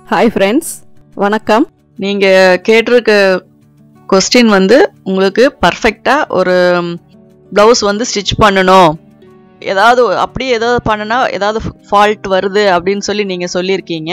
hi friends வணக்கம் நீங்கள் கேட்டிருக்க கொஸ்டின் வந்து உங்களுக்கு பர்ஃபெக்டாக ஒரு ப்ளவுஸ் வந்து ஸ்டிச் பண்ணணும் ஏதாவது அப்படியே ஏதாவது பண்ணுனா ஏதாவது ஃபால்ட் வருது அப்படின்னு சொல்லி நீங்கள் சொல்லியிருக்கீங்க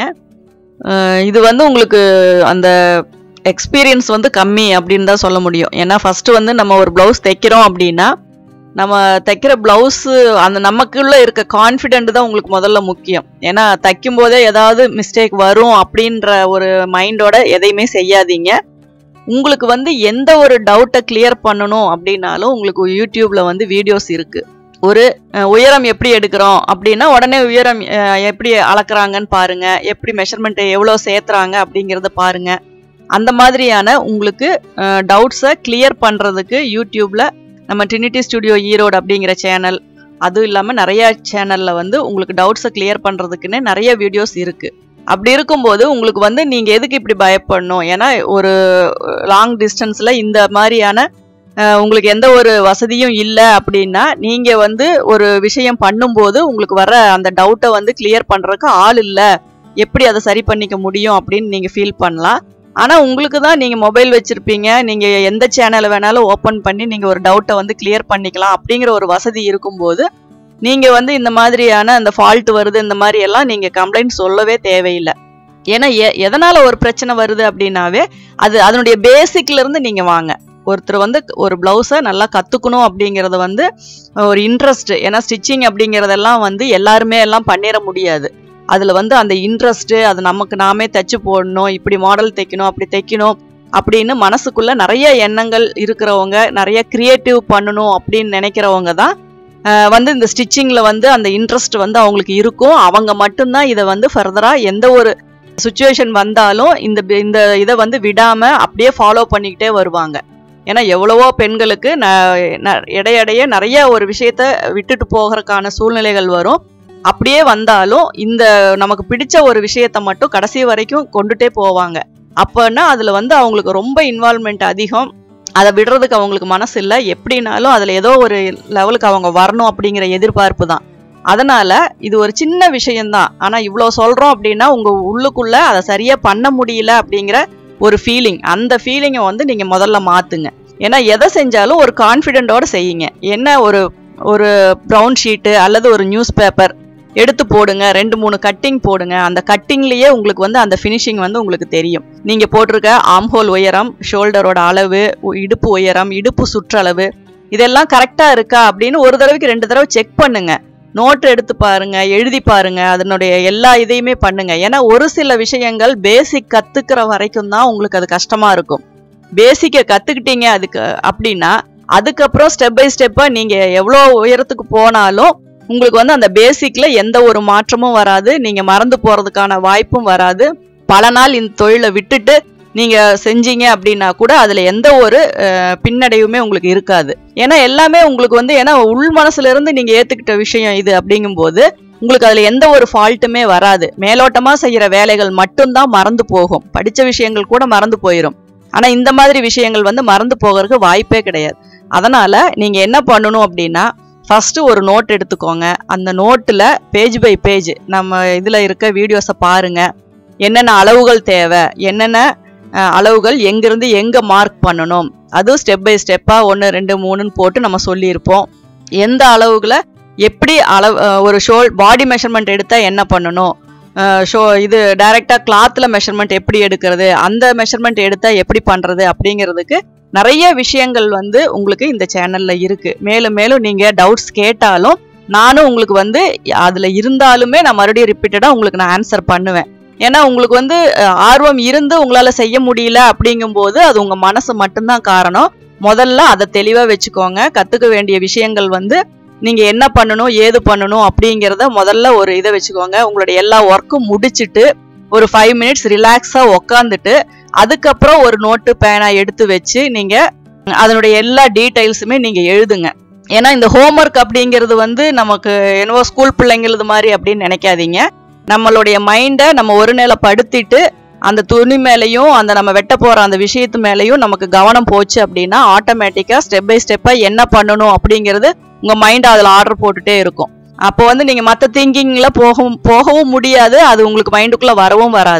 அஹ் இது வந்து உங்களுக்கு அந்த எக்ஸ்பீரியன்ஸ் வந்து கம்மி அப்படின்னு தான் சொல்ல முடியும் ஏன்னா ஃபஸ்ட்டு வந்து நம்ம ஒரு ப்ளவுஸ் தைக்கிறோம் அப்படின்னா நம்ம தைக்கிற ப்ளவுஸு அந்த நமக்குள்ள இருக்க கான்ஃபிடென்ட் தான் உங்களுக்கு முதல்ல முக்கியம் ஏன்னா தைக்கும் போதே ஏதாவது மிஸ்டேக் வரும் அப்படின்ற ஒரு மைண்டோட எதையுமே செய்யாதீங்க உங்களுக்கு வந்து எந்த ஒரு டவுட்டை கிளியர் பண்ணணும் அப்படின்னாலும் உங்களுக்கு யூடியூப்ல வந்து வீடியோஸ் இருக்கு ஒரு அஹ், உயரம் எப்படி எடுக்கிறோம் அப்படின்னா உடனே உயரம் அஹ், எப்படி அளக்குறாங்கன்னு பாருங்க எப்படி மெஷர்மெண்ட் எவ்வளோ சேர்த்துறாங்க அப்படிங்கிறத பாருங்க அந்த மாதிரியான உங்களுக்கு டவுட்ஸை கிளியர் பண்ணுறதுக்கு யூடியூப்ல நம்ம ட்ரினிட்டி ஸ்டுடியோ ஈரோடு அப்படிங்கிற சேனல் அதுவும் இல்லாமல் நிறைய சேனலில் வந்து உங்களுக்கு டவுட்ஸை கிளியர் பண்ணுறதுக்குன்னு நிறைய வீடியோஸ் இருக்குது அப்படி இருக்கும்போது உங்களுக்கு வந்து நீங்கள் எதுக்கு இப்படி பயப்படணும் ஏன்னா ஒரு லாங் டிஸ்டன்ஸில் இந்த மாதிரியான அஹ், உங்களுக்கு எந்த ஒரு வசதியும் இல்லை அப்படின்னா நீங்கள் வந்து ஒரு விஷயம் பண்ணும்போது உங்களுக்கு வர அந்த டவுட்டை வந்து கிளியர் பண்ணுறதுக்கு ஆள் இல்லை எப்படி அதை சரி பண்ணிக்க முடியும் அப்படின்னு நீங்கள் ஃபீல் பண்ணலாம் ஆனால் உங்களுக்கு தான் நீங்கள் மொபைல் வச்சுருப்பீங்க நீங்கள் எந்த சேனலை வேணாலும் ஓப்பன் பண்ணி நீங்கள் ஒரு டவுட்டை வந்து கிளியர் பண்ணிக்கலாம் அப்படிங்கிற ஒரு வசதி இருக்கும்போது நீங்கள் வந்து இந்த மாதிரியான அந்த ஃபால்ட் வருது இந்த மாதிரி எல்லாம் நீங்கள் கம்ப்ளைண்ட் சொல்லவே தேவையில்லை ஏன்னா எ எதனால் ஒரு பிரச்சனை வருது அப்படின்னாவே அது அதனுடைய பேசிக்ல இருந்து நீங்கள் வாங்க ஒருத்தர் வந்து ஒரு ப்ளவுஸை நல்லா கற்றுக்கணும் அப்படிங்கிறது வந்து ஒரு இன்ட்ரெஸ்ட் ஏன்னா ஸ்டிச்சிங் அப்படிங்கிறதெல்லாம் வந்து எல்லாருமே எல்லாம் பண்ணிட முடியாது அதில் வந்து அந்த இன்ட்ரெஸ்ட்டு அது நமக்கு நாமே தைச்சு போடணும் இப்படி மாடல் தைக்கணும் அப்படி தைக்கணும் அப்படின்னு மனசுக்குள்ள நிறைய எண்ணங்கள் இருக்கிறவங்க நிறைய கிரியேட்டிவ் பண்ணணும் அப்படின்னு நினைக்கிறவங்க தான் அஹ், வந்து இந்த ஸ்டிச்சிங்கில் வந்து அந்த இன்ட்ரெஸ்ட் வந்து அவங்களுக்கு இருக்கும் அவங்க மட்டும்தான் இதை வந்து ஃபர்தராக எந்த ஒரு சுச்சுவேஷன் வந்தாலும் இந்த பி- இந்த இதை வந்து விடாமல் அப்படியே ஃபாலோ பண்ணிக்கிட்டே வருவாங்க ஏன்னா எவ்வளவோ பெண்களுக்கு ந ந- இடையிடையே நிறைய ஒரு விஷயத்த விட்டுட்டு போகிறதுக்கான சூழ்நிலைகள் வரும் அப்படியே வந்தாலும் இந்த நமக்கு பிடிச்ச ஒரு விஷயத்த மட்டும் கடைசி வரைக்கும் கொண்டுட்டே போவாங்க அப்போன்னா அதில் வந்து அவங்களுக்கு ரொம்ப இன்வால்மெண்ட் அதிகம் அதை விடுறதுக்கு அவங்களுக்கு மனசு இல்லை எப்படினாலும் அதில் ஏதோ ஒரு லெவலுக்கு அவங்க வரணும் அப்படிங்கிற எதிர்பார்ப்பு தான் அதனால இது ஒரு சின்ன விஷயம்தான் ஆனால் இவ்வளோ சொல்கிறோம் அப்படின்னா உங்கள் உள்ளுக்குள்ள அதை சரியாக பண்ண முடியல அப்படிங்கிற ஒரு ஃபீலிங் அந்த ஃபீலிங்கை வந்து நீங்கள் முதல்ல மாற்றுங்க ஏன்னா எதை செஞ்சாலும் ஒரு கான்ஃபிடென்ட்டோட செய்யுங்க என்ன ஒரு ஒரு ப்ரௌன் ஷீட்டு அல்லது ஒரு நியூஸ் பேப்பர் எடுத்து போடுங்க ரெண்டு மூணு கட்டிங் போடுங்க அந்த கட்டிங்லேயே உங்களுக்கு வந்து அந்த ஃபினிஷிங் வந்து உங்களுக்கு தெரியும் நீங்கள் போட்டிருக்க ஆம்ஹோல் உயரம் ஷோல்டரோட அளவு உ- இடுப்பு உயரம் இடுப்பு சுற்றளவு இதெல்லாம் கரெக்டாக இருக்கா அப்படின்னு ஒரு தடவைக்கு ரெண்டு தடவை செக் பண்ணுங்க நோட் எடுத்து பாருங்க எழுதி பாருங்க அதனுடைய எல்லா இதையுமே பண்ணுங்க ஏன்னா ஒரு சில விஷயங்கள் பேசிக் கத்துக்கிற வரைக்கும் தான் உங்களுக்கு அது கஷ்டமா இருக்கும் பேசிக்கை கத்துக்கிட்டீங்க அதுக்கு அப்படின்னா அதுக்கப்புறம் ஸ்டெப் பை ஸ்டெப்பா நீங்க எவ்வளோ உயரத்துக்கு போனாலும் உங்களுக்கு வந்து அந்த பேசிக்ல எந்த ஒரு மாற்றமும் வராது நீங்க மறந்து போறதுக்கான வாய்ப்பும் வராது பல நாள் இந்த தொழிலை விட்டுட்டு நீங்க செஞ்சீங்க அப்படின்னா கூட அதுல எந்த ஒரு அஹ், பின்னடைவுமே உங்களுக்கு இருக்காது ஏன்னா எல்லாமே உங்களுக்கு வந்து ஏன்னா உள் மனசுல இருந்து நீங்க ஏத்துக்கிட்ட விஷயம் இது அப்படிங்கும்போது உங்களுக்கு அதுல எந்த ஒரு ஃபால்ட்டுமே வராது மேலோட்டமா செய்யற வேலைகள் மட்டும்தான் மறந்து போகும் படிச்ச விஷயங்கள் கூட மறந்து போயிடும் ஆனா இந்த மாதிரி விஷயங்கள் வந்து மறந்து போகிறதுக்கு வாய்ப்பே கிடையாது அதனால நீங்க என்ன பண்ணணும் அப்படின்னா ஃபர்ஸ்ட் ஒரு நோட் எடுத்துக்கோங்க அந்த நோட்டுல பேஜ் பை பேஜ் நம்ம இதுல இருக்க வீடியோஸை பாருங்க என்னென்ன அளவுகள் தேவை என்னென்ன அஹ், அளவுகள் எங்கிருந்து எங்க மார்க் பண்ணணும் அதுவும் ஸ்டெப் பை ஸ்டெப்பா ஒன்று ரெண்டு மூணுன்னு போட்டு நம்ம சொல்லியிருப்போம் எந்த அளவுகளை எப்படி அளவு அஹ், ஒரு ஷோல் பாடி மெஷர்மெண்ட் எடுத்தா என்ன பண்ணணும் ஷோ இது டைரெக்டாக கிளாத்தில் மெஷர்மெண்ட் எப்படி எடுக்கிறது அந்த மெஷர்மெண்ட் எடுத்தால் எப்படி பண்ணுறது அப்படிங்கிறதுக்கு நிறைய விஷயங்கள் வந்து உங்களுக்கு இந்த சேனலில் இருக்குது மேலும் மேலும் நீங்கள் டவுட்ஸ் கேட்டாலும் நானும் உங்களுக்கு வந்து அதில் இருந்தாலுமே நான் மறுபடியும் ரிப்பீட்டடாக உங்களுக்கு நான் ஆன்சர் பண்ணுவேன் ஏன்னா உங்களுக்கு வந்து அஹ், ஆர்வம் இருந்து உங்களால் செய்ய முடியல அப்படிங்கும்போது அது உங்கள் மனசு மட்டும்தான் காரணம் முதல்ல அதை தெளிவாக வச்சுக்கோங்க கற்றுக்க வேண்டிய விஷயங்கள் வந்து நீங்க என்ன பண்ணணும் ஏது பண்ணணும் அப்படிங்கிறத முதல்ல ஒரு இதை வச்சுக்கோங்க உங்களுடைய எல்லா ஒர்க்கும் முடிச்சிட்டு ஒரு ஃபைவ் மினிட்ஸ் ரிலாக்ஸா உக்காந்துட்டு அதுக்கப்புறம் ஒரு நோட்டு பேனா எடுத்து வச்சு நீங்க அதனுடைய எல்லா டீடைல்ஸுமே நீங்க எழுதுங்க ஏன்னா இந்த ஹோம்ஒர்க் அப்படிங்கிறது வந்து நமக்கு என்னவோ ஸ்கூல் பிள்ளைங்களது மாதிரி அப்படின்னு நினைக்காதீங்க நம்மளுடைய மைண்டை நம்ம ஒரு நிலை படுத்திட்டு அந்த துணி மேலேயும் அந்த நம்ம வெட்ட போற அந்த விஷயத்து மேலேயும் நமக்கு கவனம் போச்சு அப்படின்னா ஆட்டோமேட்டிக்கா ஸ்டெப் பை ஸ்டெப்பா என்ன பண்ணணும் அப்படிங்கிறது உங்க மைண்ட் அதுல ஆர்டர் போட்டுட்டே இருக்கும் அப்போ வந்து நீங்க மற்ற திங்கிங்ல போகவும் போகவும் முடியாது அது உங்களுக்கு மைண்டுக்குள்ள வரவும் வராது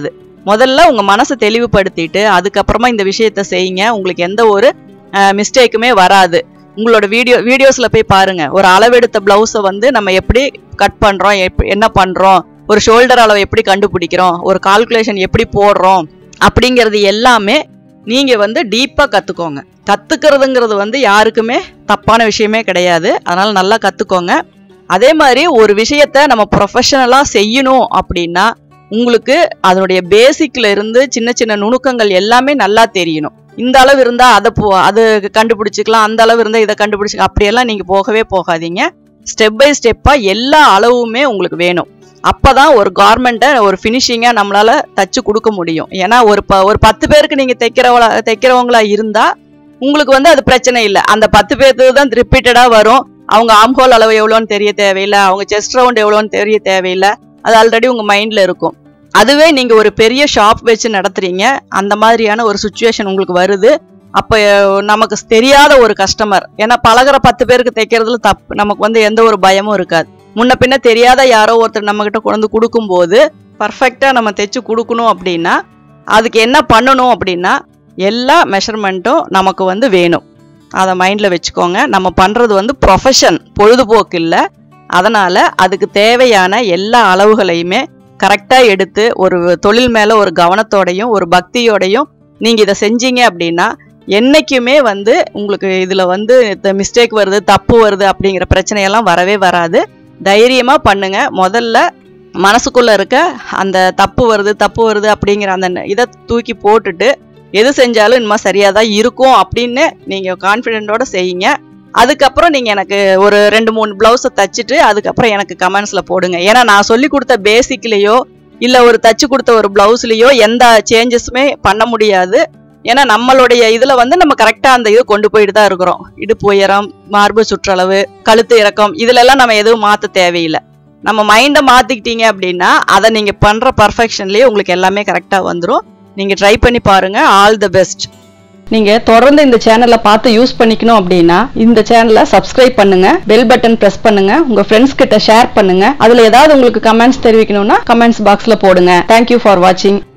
முதல்ல உங்க மனசை தெளிவுபடுத்திட்டு அதுக்கப்புறமா இந்த விஷயத்த செய்யுங்க உங்களுக்கு எந்த ஒரு மிஸ்டேக்குமே வராது உங்களோட வீடியோ வீடியோஸ்ல போய் பாருங்க ஒரு அளவெடுத்த பிளவுஸை வந்து நம்ம எப்படி கட் பண்றோம் எப்- என்ன பண்றோம் ஒரு ஷோல்டர் அளவை எப்படி கண்டுபிடிக்கிறோம் ஒரு கால்குலேஷன் எப்படி போடுறோம் அப்படிங்கிறது எல்லாமே நீங்க வந்து டீப்பா கத்துக்கோங்க கத்துக்கிறதுங்கிறது வந்து யாருக்குமே தப்பான விஷயமே கிடையாது அதனால நல்லா கத்துக்கோங்க அதே மாதிரி ஒரு விஷயத்த நம்ம ப்ரொஃபஷனலா செய்யணும் அப்படின்னா உங்களுக்கு அதனுடைய பேசிக்ல இருந்து சின்ன சின்ன நுணுக்கங்கள் எல்லாமே நல்லா தெரியணும் இந்த அளவு இருந்தா அதை போ அது கண்டுபிடிச்சிக்கலாம் அந்த அளவு இருந்தா இதை கண்டுபிடிச்சிக்கலாம் அப்படியெல்லாம் நீங்க போகவே போகாதீங்க ஸ்டெப் பை ஸ்டெப்பா எல்லா அளவுமே உங்களுக்கு வேணும் அப்பதான் ஒரு கார்மெண்ட்டை ஒரு ஃபினிஷிங்கா நம்மளால தச்சு கொடுக்க முடியும் ஏன்னா ஒரு ப ஒரு பத்து பேருக்கு நீங்க தைக்கிறவங்களா தைக்கிறவங்களா இருந்தா உங்களுக்கு வந்து அது பிரச்சனை இல்லை அந்த பத்து பேருக்கு தான் ரிப்பீட்டடா வரும் அவங்க ஆம்ஹோல் அளவு எவ்வளோன்னு தெரிய தேவையில்லை அவங்க செஸ்ட் ரவுண்ட் எவ்வளோன்னு தெரிய தேவையில்லை அது ஆல்ரெடி உங்க மைண்ட்ல இருக்கும் அதுவே நீங்க ஒரு பெரிய ஷாப் வச்சு நடத்துறீங்க அந்த மாதிரியான ஒரு சுச்சுவேஷன் உங்களுக்கு வருது அப்ப அஹ், நமக்கு தெரியாத ஒரு கஸ்டமர் ஏன்னா பழகுற பத்து பேருக்கு தைக்கிறதுல தப்பு நமக்கு வந்து எந்த ஒரு பயமும் இருக்காது முன்ன பின்ன தெரியாத யாரோ ஒருத்தர் நம்ம கிட்ட கொண்டு வந்து கொடுக்கும்போது பர்ஃபெக்டா நம்ம தைச்சு கொடுக்கணும் அப்படின்னா அதுக்கு என்ன பண்ணணும் அப்படின்னா எல்லா மெஷர்மெண்ட்டும் நமக்கு வந்து வேணும் அதை மைண்டில் வச்சுக்கோங்க நம்ம பண்ணுறது வந்து ப்ரொஃபஷன் பொழுதுபோக்கு இல்லை அதனால் அதுக்கு தேவையான எல்லா அளவுகளையுமே கரெக்டாக எடுத்து ஒரு தொழில் மேலே ஒரு கவனத்தோடையும் ஒரு பக்தியோடையும் நீங்கள் இதை செஞ்சீங்க அப்படின்னா என்னைக்குமே வந்து உங்களுக்கு இதில் வந்து மிஸ்டேக் வருது தப்பு வருது அப்படிங்கிற பிரச்சனையெல்லாம் வரவே வராது தைரியமாக பண்ணுங்க முதல்ல மனசுக்குள்ள இருக்க அந்த தப்பு வருது தப்பு வருது அப்படிங்கிற அந்த ந- இதை தூக்கி போட்டுட்டு எது செஞ்சாலும் இனிமே சரியாக தான் இருக்கும் அப்படின்னு நீங்கள் கான்ஃபிடென்ட்டோட செய்யுங்க அதுக்கப்புறம் நீங்கள் எனக்கு ஒரு ரெண்டு மூணு ப்ளவுஸை தச்சுட்டு அதுக்கப்புறம் எனக்கு கமெண்ட்ஸில் போடுங்க ஏன்னா நான் சொல்லி கொடுத்த பேசிக்லேயோ இல்லை ஒரு தச்சு கொடுத்த ஒரு ப்ளவுஸ்லேயோ எந்த சேஞ்சஸுமே பண்ண முடியாது ஏன்னா நம்மளுடைய இதில் வந்து நம்ம கரெக்டாக அந்த இது கொண்டு போயிட்டு தான் இருக்கிறோம் இடுப்பு உயரம் மார்பு சுற்றளவு கழுத்து இறக்கம் இதுலெல்லாம் நம்ம எதுவும் மாற்ற தேவையில்லை நம்ம மைண்டை மாற்றிக்கிட்டீங்க அப்படின்னா அதை நீங்கள் பண்ணுற பர்ஃபெக்ஷன்லேயே உங்களுக்கு எல்லாமே கரெக்டாக வந்துடும் நீங்கள் ட்ரை பண்ணி பாருங்க ஆல் தி பெஸ்ட் நீங்க தொடர்ந்து இந்த சேனலை பார்த்து யூஸ் பண்ணிக்கணும் அப்படின்னா இந்த சேனலை சப்ஸ்கிரைப் பண்ணுங்க பெல் பட்டன் பிரஸ் பண்ணுங்க உங்க ஃப்ரெண்ட்ஸ் கிட்ட ஷேர் பண்ணுங்க அதுல ஏதாவது உங்களுக்கு கமெண்ட்ஸ் தெரிவிக்கணும்னா கமெண்ட்ஸ் பாக்ஸ்ல போடுங்க தேங்க்யூ ஃபார் வாட்சிங்